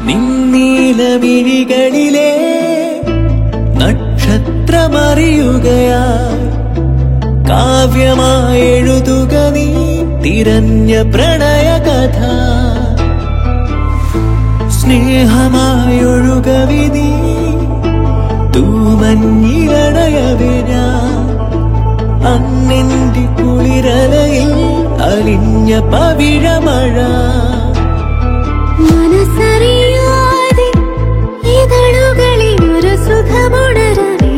നിന്നീല മിഴികളിലെ നക്ഷത്രമറിയുകയായി കാവ്യമായി എഴുതുക നീ തിരഞ്ഞ പ്രണയ കഥ സ്നേഹമായി ഒഴുകവിധി തൂമഞ്ഞിലണയവേ ഞാൻ അന്നെന്റെ കുളിരലയിൽ അലിഞ്ഞ പവിഴമഴ മനസ്സറിയാതെ ഇതളുകളിൽ ഒരു സുഖമുണരവേ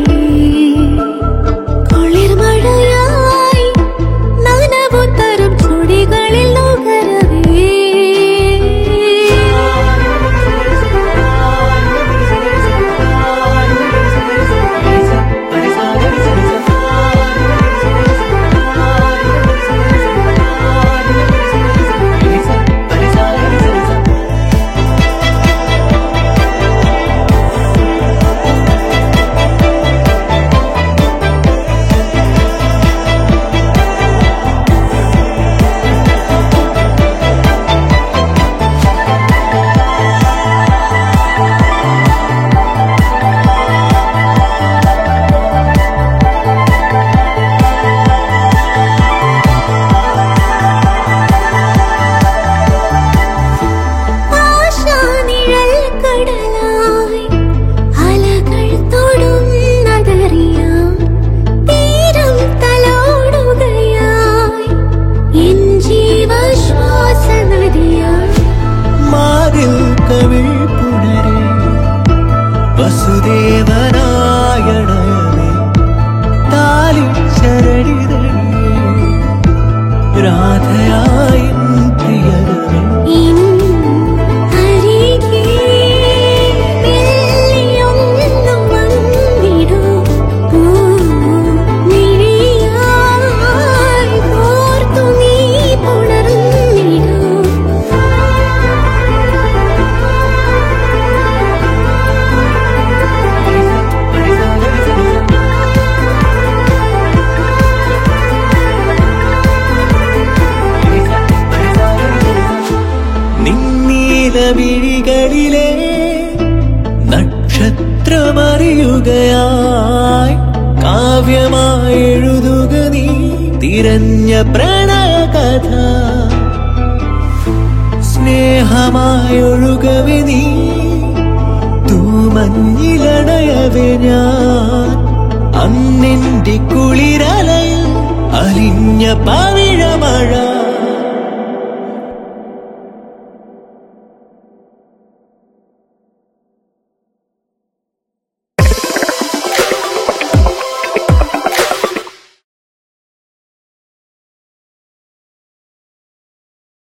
കുളിർമഴയായി നനവു തരും ചുടികളിൽ നുകരവേ ആശാനിഴൽ കടലായി അലകൾ തൊടുന്നതറിയാം തീരം തലോടുകയായി എൻ ജീവശ്വാസ നദിയായി മാറിൽ കവിൾ പുണരെ വസുദേവനായണയവേ താലി ചരടിതഴേ രാധയായി പ്രിയരവേ ഇൻ അരികെ മെല്ലിയൊന്നു വന്നിടൂ പൂമിഴിയായി കോർത്തു നീ പുണർന്നിടൂ നിന്നീല വിഴികളിലെ നക്ഷത്രമറിയുകയായി കാവ്യമായി എഴുതുക നീ തിരഞ്ഞ പ്രണയ കഥ സ്നേഹമായി ഒഴുകവെ നീ തൂമഞ്ഞിലണയവെ ഞാൻ അന്നെന്റെ കുളിരലയിൽ അലിഞ്ഞ പവിഴമഴ